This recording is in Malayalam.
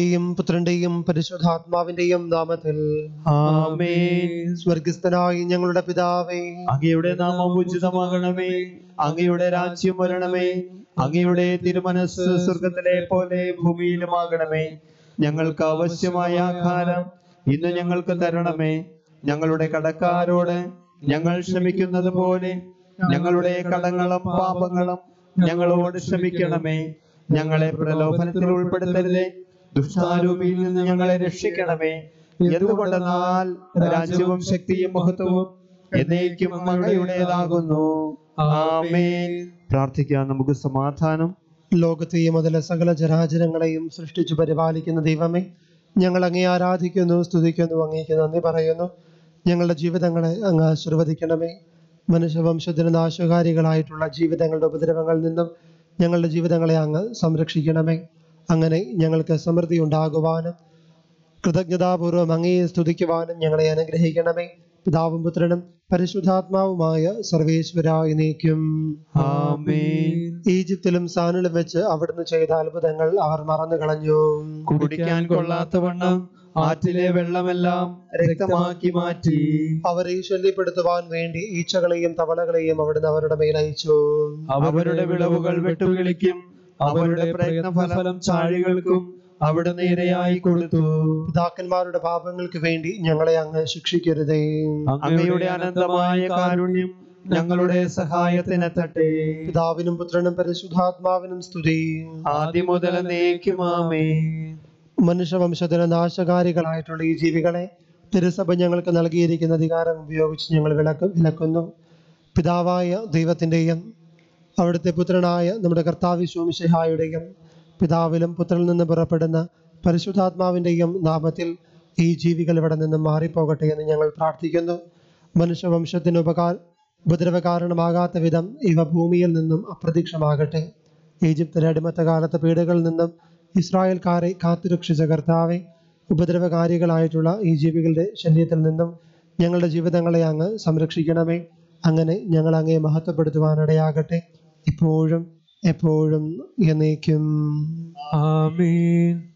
യും പുത്രന്റെയും പരിശുദ്ധാത്മാവിന്റെയും നാമത്തിൽ ആമേൻ സ്വർഗസ്ഥനായി ഞങ്ങളുടെ പിതാവേ അങ്ങയുടെ നാമം ഉചിതമാകണമേ അങ്ങയുടെ രാജ്യം വരണമേ അങ്ങയുടെ തിരുമനസ് സ്വർഗത്തിലെ പോലെ ഭൂമിയിലുമാകണമേ ഞങ്ങൾക്ക് ആവശ്യമായ ആഹാരം ഇന്ന് ഞങ്ങൾക്ക് തരണമേ ഞങ്ങളുടെ കടക്കാരോട് ഞങ്ങൾ ക്ഷമിക്കുന്നത് പോലെ ഞങ്ങളുടെ കടങ്ങളും പാപങ്ങളും ഞങ്ങളോട് ക്ഷമിക്കണമേ ഞങ്ങളെ പ്രലോഭനത്തിൽ ഉൾപ്പെടുത്തരുതേ ദുഷ്ടാരൂപിയിൽ നിന്ന് ഞങ്ങളെ രക്ഷിക്കണമേ എന്തുകൊണ്ടെന്നാൽ രാജ്യവും ശക്തിയും മഹത്വവും എന്നേക്കും അങ്ങയുടേതാകുന്നു ആമേൻ പ്രാർത്ഥിക്കാം നമുക്ക് സമാധാനം ലോകത്തെയും അതിലെ സകല ചരാചരങ്ങളെയും സൃഷ്ടിച്ചു പരിപാലിക്കുന്ന ദൈവമേ ഞങ്ങൾ അങ്ങേ ആരാധിക്കുന്നു സ്തുതിക്കുന്നു അങ്ങേക്ക് നന്ദി പറയുന്നു ഞങ്ങളുടെ ജീവിതങ്ങളെ അങ്ങ് ആശീർവദിക്കണമേ മനുഷ്യവംശത്തിന് നാശകാരികളായിട്ടുള്ള ജീവിതങ്ങളുടെ ഉപദ്രവങ്ങളിൽ നിന്നും ഞങ്ങളുടെ ജീവിതങ്ങളെ അങ്ങ് സംരക്ഷിക്കണമേ അങ്ങനെ ഞങ്ങൾക്ക് സമൃദ്ധി ഉണ്ടാകുവാനും കൃതജ്ഞതാപൂർവം അങ്ങയെ സ്തുതിക്കുവാനും ഞങ്ങളെ അനുഗ്രഹിക്കണമേ പിതാവും പുത്രനും പരിശുദ്ധാത്മാവുമായ സർവേശ്വരായി നീക്കും ആമേൻ ഈജിപ്തിലും സാനിലും വെച്ച് അവിടുന്ന് ചെയ്ത അത്ഭുതങ്ങൾ അവർ മറന്നു കളഞ്ഞു കുടിക്കാൻ കൊള്ളാത്തവണ്ണം ആറ്റിലെ വെള്ളമെല്ലാം രക്തമാക്കി മാറ്റി അവരെ ശല്യപ്പെടുത്തുവാൻ വേണ്ടി ഈച്ചകളെയും തവളകളെയും അവിടുന്ന് അവരുടെ മേൽ അയച്ചു അവരുടെ വിളവുകൾ വെട്ടുകിളിക്കും അവരുടെ പ്രയത്നഫലം ചാഴികൾക്കും അവിടുന്ന് ഇരയായി കൊടുത്തു പിതാക്കന്മാരുടെ പാപങ്ങൾക്ക് വേണ്ടി ഞങ്ങളെ അങ്ങ് ശിക്ഷിക്കരുതേ അങ്ങയുടെ അനന്തമായ കാരുണ്യം ഞങ്ങളുടെ സഹായത്തിനെത്തട്ടെ പിതാവിനും പുത്രനും പരിശുദ്ധാത്മാവിനും സ്തുതി ആദ്യം മുതൽ എന്നേക്കുമാമേ മനുഷ്യവംശത്തിന് നാശകാരികളായിട്ടുള്ള ഈ ജീവികളെ തിരുസഭ ഞങ്ങൾക്ക് നൽകിയിരിക്കുന്ന അധികാരം ഉപയോഗിച്ച് ഞങ്ങൾ വിലക്ക് വിലക്കുന്നു പിതാവായ ദൈവത്തിൻ്റെയും അവിടുത്തെ പുത്രനായ നമ്മുടെ കർത്താവ് ശോമിഷഹായുടെയും പിതാവിലും പുത്രനിൽ നിന്ന് പുറപ്പെടുന്ന പരിശുദ്ധാത്മാവിൻ്റെയും നാമത്തിൽ ഈ ജീവികൾ ഇവിടെ നിന്നും മാറിപ്പോകട്ടെ എന്ന് ഞങ്ങൾ പ്രാർത്ഥിക്കുന്നു മനുഷ്യവംശത്തിന് ഉപകാര ഉപദ്രവകാരണമാകാത്ത വിധം ഇവ ഭൂമിയിൽ നിന്നും അപ്രത്യക്ഷമാകട്ടെ ഈജിപ്തിലെ അടിമത്ത കാലത്തെ പീഡകളിൽ നിന്നും ഇസ്രായേൽക്കാരെ കാത്തുരക്ഷിച്ച കർത്താവെ ഉപദ്രവകാരികളായിട്ടുള്ള ഈ ജീവികളുടെ ശല്യത്തിൽ നിന്നും ഞങ്ങളുടെ ജീവിതങ്ങളെ അങ്ങ് സംരക്ഷിക്കണമേ അങ്ങനെ ഞങ്ങൾ അങ്ങേ മഹത്വപ്പെടുത്തുവാനിടയാകട്ടെ ഇപ്പോഴും എപ്പോഴും എന്നേക്കും ആമേൻ